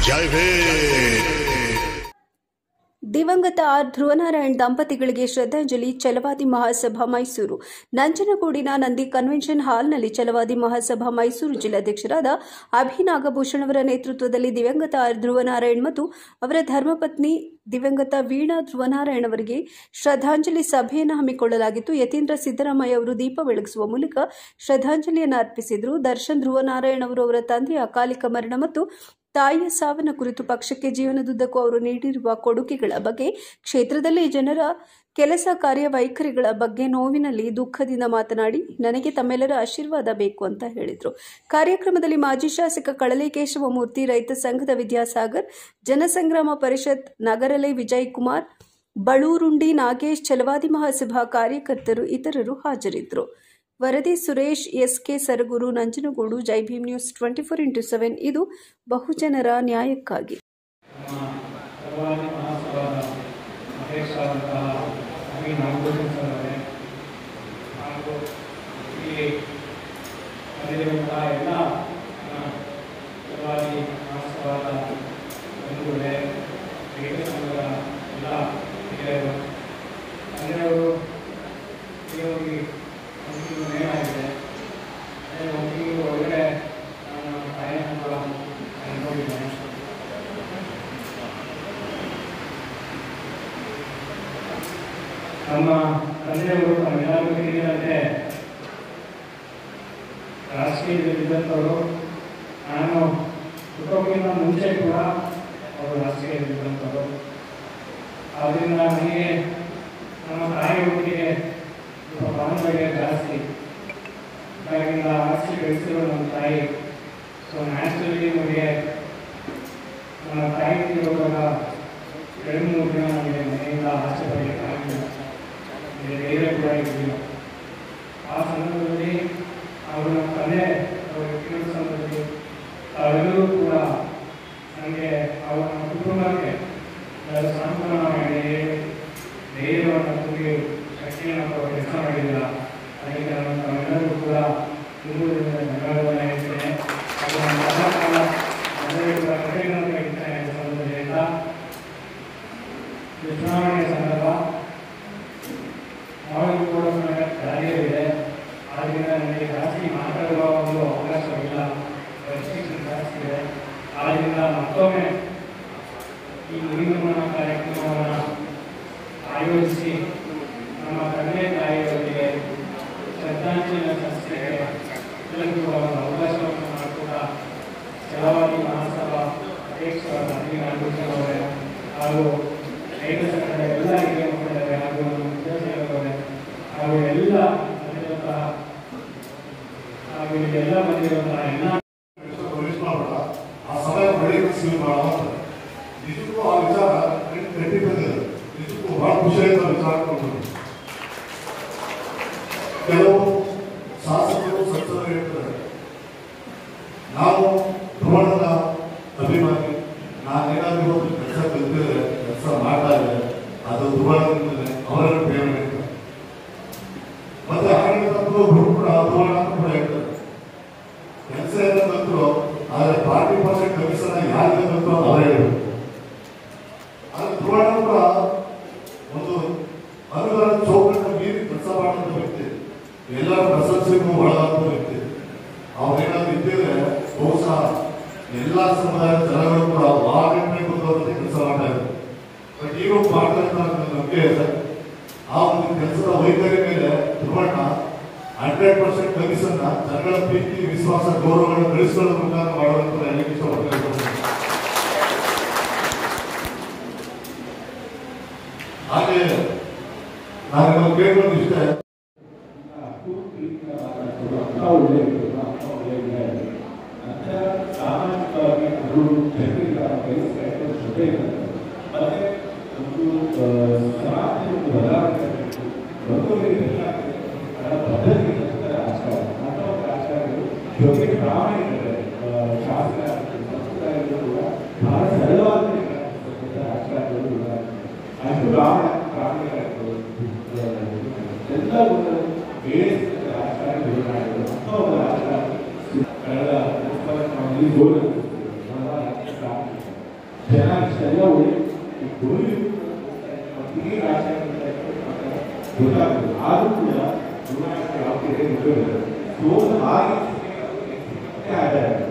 ಜೈ ಭೀಮ್ ದಿವಂಗತ ಆರ್ ಧ್ರುವನಾರಾಯಣ್ ದಂಪತಿಗಳಿಗೆ ಶ್ರದ್ಧಾಂಜಲಿ ಛಲವಾದಿ ಮಹಾಸಭಾ ಮೈಸೂರು ನಂಜನಗೂಡಿನ ನಂದಿ ಕನ್ವೆನ್ಷನ್ ಹಾಲ್ನಲ್ಲಿ ಛಲವಾದಿ ಮಹಾಸಭಾ ಮೈಸೂರು ಜಿಲ್ಲಾಧ್ಯಕ್ಷರಾದ ಅಭಿ ನಾಗಭೂಷಣ್ ಅವರ ನೇತೃತ್ವದಲ್ಲಿ ದಿವಂಗತ ಆರ್ ಧ್ರುವನಾರಾಯಣ್ ಮತ್ತು ಅವರ ಧರ್ಮಪತ್ನಿ ದಿವಂಗತ ವೀಣಾ ಧ್ರುವನಾರಾಯಣ್ ಅವರಿಗೆ ಶ್ರದ್ಧಾಂಜಲಿ ಸಭೆಯನ್ನು ಹಮ್ಮಿಕೊಳ್ಳಲಾಗಿತ್ತು ಯತೀಂದ್ರ ಸಿದ್ದರಾಮಯ್ಯ ಅವರು ದೀಪ ಬೆಳಗಿಸುವ ಮೂಲಕ ಶ್ರದ್ಧಾಂಜಲಿಯನ್ನು ಅರ್ಪಿಸಿದರು ದರ್ಶನ್ ಧ್ರುವನಾರಾಯಣ್ ಅವರು ಅವರ ತಂದೆಯ ಅಕಾಲಿಕ ಮರಣ ಮತ್ತು ತಾಯಿಯ ಸಾವಿನ ಕುರಿತು ಪಕ್ಷಕ್ಕೆ ಜೀವನದುದ್ದಕ್ಕೂ ಅವರು ನೀಡಿರುವ ಕೊಡುಗೆಗಳ ಬಗ್ಗೆ ಕ್ಷೇತ್ರದಲ್ಲಿ ಜನರ ಕೆಲಸ ಕಾರ್ಯವೈಖರಿಗಳ ಬಗ್ಗೆ ನೋವಿನಲ್ಲಿ ದುಃಖದಿಂದ ಮಾತನಾಡಿ ನನಗೆ ತಮ್ಮೆಲ್ಲರ ಆಶೀರ್ವಾದ ಬೇಕು ಅಂತ ಹೇಳಿದರು ಕಾರ್ಯಕ್ರಮದಲ್ಲಿ ಮಾಜಿ ಶಾಸಕ ಕಳಲೆ ಕೇಶವಮೂರ್ತಿ ರೈತ ಸಂಘದ ವಿದ್ಯಾಸಾಗರ್ ಜನಸಂಗ್ರಾಮ ಪರಿಷತ್ ನಗರಲೆ ವಿಜಯ್ ಕುಮಾರ್ ಬಳೂರುಂಡಿ ನಾಗೇಶ್ ಛಲವಾದಿ ಮಹಾಸಭಾ ಕಾರ್ಯಕರ್ತರು ಇತರರು ಹಾಜರಿದ್ದರು ವರದಿ Suresh S K Saragur Nanjangud Jai Bhim news twenty four into seven ಇದು ಬಹುಜನರ ನ್ಯಾಯಕ್ಕಾಗಿ ನಮ್ಮ ಸರ್ವಾಧಿ ಮಹಾಸಭಾದ ಅಧ್ಯಕ್ಷರಾದಂತಹ ಅಮೀನ್ ನಾಗಭೂಷಣ್ ಸರ್ ಅವರೇ ಹಾಗೂ ಇಲ್ಲಿ ಬಂದಿರುವಂತಹ ಎಲ್ಲ ನಮ್ಮ ಸರ್ವಾಧಿ ಮಹಾಸಭಾದ ಬಂಧುಗಳೇ ರೈತ ಸಂಘದ ಎಲ್ಲ ಹಿರಿಯರು ತಂದೆಯವರು ಈ ಒಂದು ತಿಂಗಳು ನೇರಾಗಿದೆ ಅದೇ ಒಂದು ತಿಂಗಳು ಒಳಗಡೆ ನಾನು ತಾಯಿಯನ್ನು ಕೂಡ ಅನ್ಕೊಂಡಿದ್ದೇನೆ ನಮ್ಮ ತಂದೆಯವರು ತಮ್ಮೆಲ್ಲರಿಗೂ ತಿಳಿದಂತೆ ರಾಜಕೀಯದಲ್ಲಿದ್ದಂಥವರು ನಾನು ಹುಟ್ಟೋಕ್ಕಿಂತ ಮುಂಚೆ ಕೂಡ ಅವರು ರಾಜಕೀಯದಲ್ಲಿದ್ದಂಥವರು ಆದ್ದರಿಂದ ನನಗೆ ನಮ್ಮ ತಾಯಿಯೊಟ್ಟಿಗೆ ಸ್ವಲ್ಪ ಬಾಂಧವ್ಯ ಜಾಸ್ತಿ ಹಾಗಿಂದ ಆಸ್ತಿ ಬೆಳೆಸಿರೋ ನಮ್ಮ ತಾಯಿ ಸೊ ನ್ಯಾಚುರಲಿ ನಮಗೆ ನನ್ನ ತಾಯಿ ತಿರುವಾಗ ಎರಡು ಮೂರು ದಿನ ನಮಗೆ ಮನೆಯಿಂದ ಆಚೆ ಬರಲಿಕ್ಕೆ ಆಗಲಿಲ್ಲ ನಮಗೆ ಧೈರ್ಯ ಕೂಡ ಇರಲಿಲ್ಲ ಆ ಸಂದರ್ಭದಲ್ಲಿ ಅವರು ನಮ್ಮ ತಂದೆ ಅವರ ಕಿರು ಸಂದರ್ಭದಲ್ಲಿ ತಾವೆಲ್ಲರೂ ಕೂಡ ನನಗೆ ಅವರ ನಮ್ಮ ಕುಟುಂಬಕ್ಕೆ ಅದರ ಸಾಂತ್ವನವಾಗಿ ಹೇಳಿ ಧೈರ್ಯವನ್ನು ತುಂಬಿ ಶಕ್ತಿಯನ್ನು ಕೊಡುವ ಕೆಲಸ ಮಾಡಿಲ್ಲ ಅದಕ್ಕೆ ನಾನು ತಾವೆಲ್ಲರಿಗೂ ಕೂಡ ತುಂಬುವುದರಿಂದ ಧನ್ಯವಾದವನ್ನು ಹೇಳ್ತೇನೆ ಹಾಗೂ ನನ್ನ ಎಲ್ಲ ಕಾಲ ಎಲ್ಲರಿಗೂ ಕೂಡ ಕೃತಜ್ಞತೆ ಹೇಳ್ತೇನೆ ಈ ಸಂದರ್ಭದಿಂದ ಇದು ಚುನಾವಣೆಯ ಸಂದರ್ಭ ಯಾವಾಗಲೂ ಕೂಡ ನನಗೆ ಧೈರ್ಯವಿದೆ ಆದ್ದರಿಂದ ನನಗೆ ಜಾಸ್ತಿ ಮಾತಾಡುವ ಒಂದು ಅವಕಾಶವಿಲ್ಲ ಪರಿಸ್ಥಿತಿ ಜಾಸ್ತಿ ಇದೆ ಆದ್ದರಿಂದ ಮತ್ತೊಮ್ಮೆ ಈ ನಿರ್ಗಮನ ಕಾರ್ಯಕ್ರಮವನ್ನು ಆಯೋಜಿಸಿ ನಮ್ಮ ತಂದೆ ತಾಯಿಯವರಿಗೆ ಶ್ರದ್ಧಾಂಜಲಿಯ ಸಂಸ್ಥೆಗೆ ಎಲ್ಲರಿಗೂ ಕೂಡ ಒಂದು ಅವಕಾಶವನ್ನು ಮಾಡಿಕೊಟ್ಟ ಛಲವಾದಿ ಮಹಾಸಭಾ ಅಧ್ಯಕ್ಷರಾದ ಅನಿಲ್ ನಾಗಭೂಷಣ್ ಅವರೇ ಹಾಗೂ ರೈತ ಸಂಘದ ಎಲ್ಲ ಹಿರಿಯ ಮುಖಂಡರೇ ಹಾಗೂ ನಮ್ಮ ವಿದ್ಯಾರ್ಥಿಗಳವರೇ ಹಾಗೂ ಎಲ್ಲ ಬಂದಿರುವಂತಹ ಹಾಗೂ ಇಲ್ಲೆಲ್ಲ ಬಂದಿರುವಂತಹ ಎಲ್ಲ ಮಾಡ್ಬೇಡ ಆ ಸಮಯ ಬೆಳಿಗ್ಗೆ ಸಿಗು ಮಾಡ ನಿಜಕ್ಕೂ ಆ ವಿಚಾರ ಗಟ್ಟಿ ಬಂದಿದೆ ನಿಜಕ್ಕೂ ಬಹಳ ಖುಷಿಯಾಗಿ ವಿಚಾರ ಕೊಡ್ತೀನಿ ಕೆಲವು ಶಾಸಕರು ಸಂಸದರು ಹೇಳ್ತಾರೆ ನಾವು ಧ್ರುವಣದ ಅಭಿಮಾನಿ ನಾನೇನಾದ್ರೂ ಒಂದು ಕೆಲಸ ಕಲ್ತಿದ್ರೆ ಕೆಲಸ ಮಾಡ್ತಾ ಇದ್ರೆ ಅದು ಧ್ರುವಣದಿಂದಲೇ ಅವರನ್ನು ಪ್ರೇರಣೆ ಇರ್ತದೆ ಮತ್ತೆ ಆಡಳಿತಕ್ಕೂ ಕೂಡ ಧ್ರುವಣ ಅಂತ ಕೂಡ ಹೇಳ್ತಾರೆ ಕೆಲಸ ಎಲ್ಲ ಕಲ್ತರು ಆದ್ರೆ ಫಾರ್ಟಿ ಪರ್ಸೆಂಟ್ ಕಮಿಷನ್ ಯಾರಿಗೆ ಕಲ್ತರು ಅವರೇ ಹೇಳಬೇಕು ಆದ್ರೆ ಧ್ರುವಣ ಕೂಡ ಒಂದು ಅನುದಾನ ಚೌಕಟ್ಟ ಮೀರಿ ಕೆಲಸ ಮಾಡುವಂತ ವ್ಯಕ್ತಿ ಎಲ್ಲರ ಪ್ರಶಂಸೆಗೂ ಒಳಗಾದ ವ್ಯಕ್ತಿ ಅವ್ರೇನಾದ್ರು ಇದ್ದಿದ್ರೆ ಬಹುಶಃ ಎಲ್ಲಾ ಸಮುದಾಯದ ಜನಗಳು ಕೂಡ ವಾಗಂಟೆ ಬಂದವರಿಗೆ ಕೆಲಸ ಮಾಡ್ತಾ ಇದ್ರು ಬಟ್ ಈಗ ಮಾಡ್ತಾ ಇರ್ತಾರೆ ಅನ್ನೋ ನಂಬಿಕೆ ಇದೆ ಆ ಒಂದು ಕೆಲಸದ ವೈಖರಿ ಮೇಲೆ ಧ್ರುವಣ್ಣ ಹಂಡ್ರೆಡ್ ಪರ್ಸೆಂಟ್ ಕಮಿಷನ್ ಜನಗಳ ಪ್ರೀತಿ ವಿಶ್ವಾಸ ಗೌರವಗಳನ್ನು ಗಳಿಸಿಕೊಳ್ಳೋ ಮುಖಾಂತರ ಮಾಡುವಂತ ಹೇಳಲಿಕ್ಕೆ ಇಷ್ಟಪಡ್ತೇನೆ ಹಾಗೆ ನಾನು ಕೇಳ್ಕೊಂಡು ಇಷ್ಟೇ ಸಾಮಾಜಿಕವಾಗಿ ಅವರು ಜನರಿಗೆ ಪರಿಸರ ಜೊತೆ ಮತ್ತೆ ಒಂದು ಸಮಾಜದ ಒಂದು ಬದಲಾವಣೆ ಆಗಬೇಕು ಒಂದು ರೀತಿಯ ಪದ್ಧತಿ ರಾಜಕಾರಣ ಅಥವಾ ರಾಜಕಾರಣಿಗಳು ಜೊತೆಗೆ ಪ್ರಾಮಾಣಿಕತೆ ಶಾಸಕ ಸಂಸ್ಕೃತಿಗಳು ಕೂಡ ಬಹಳ ಸರಳವಾದ ರಾಜಕಾರಣಿಗಳು ಇದ್ದಾರೆ ಅಷ್ಟು ಪ್ರಾಮಾಣ ಪ್ರಾಮಾಣಿಕರಾಗಿರ್ಬೋದು ಎಲ್ಲ ಒಂದು ಬೇರೆ ರಾಜಕಾರಣಿಗಳು ಮಾಡಿದ್ರು ಅಥವಾ ಒಂದು ರಾಜಕಾರಣ ಕಳೆದ ಈ ಗೋಲ್ ಅದೆಲ್ಲ ಒಳ್ಳೆ ಈ ಗುರಿ ಈ ರಾಜಕಾರಣ ಗೊತ್ತಾಗ್ತದೆ ಆದರೂ ಕೂಡ ಚುನಾವಣೆ ಯಾವ ಕಡೆ ಮುಗಿಯೋದಿಲ್ಲ ಸೋಲು ಆಗಿ ಆದಾಯ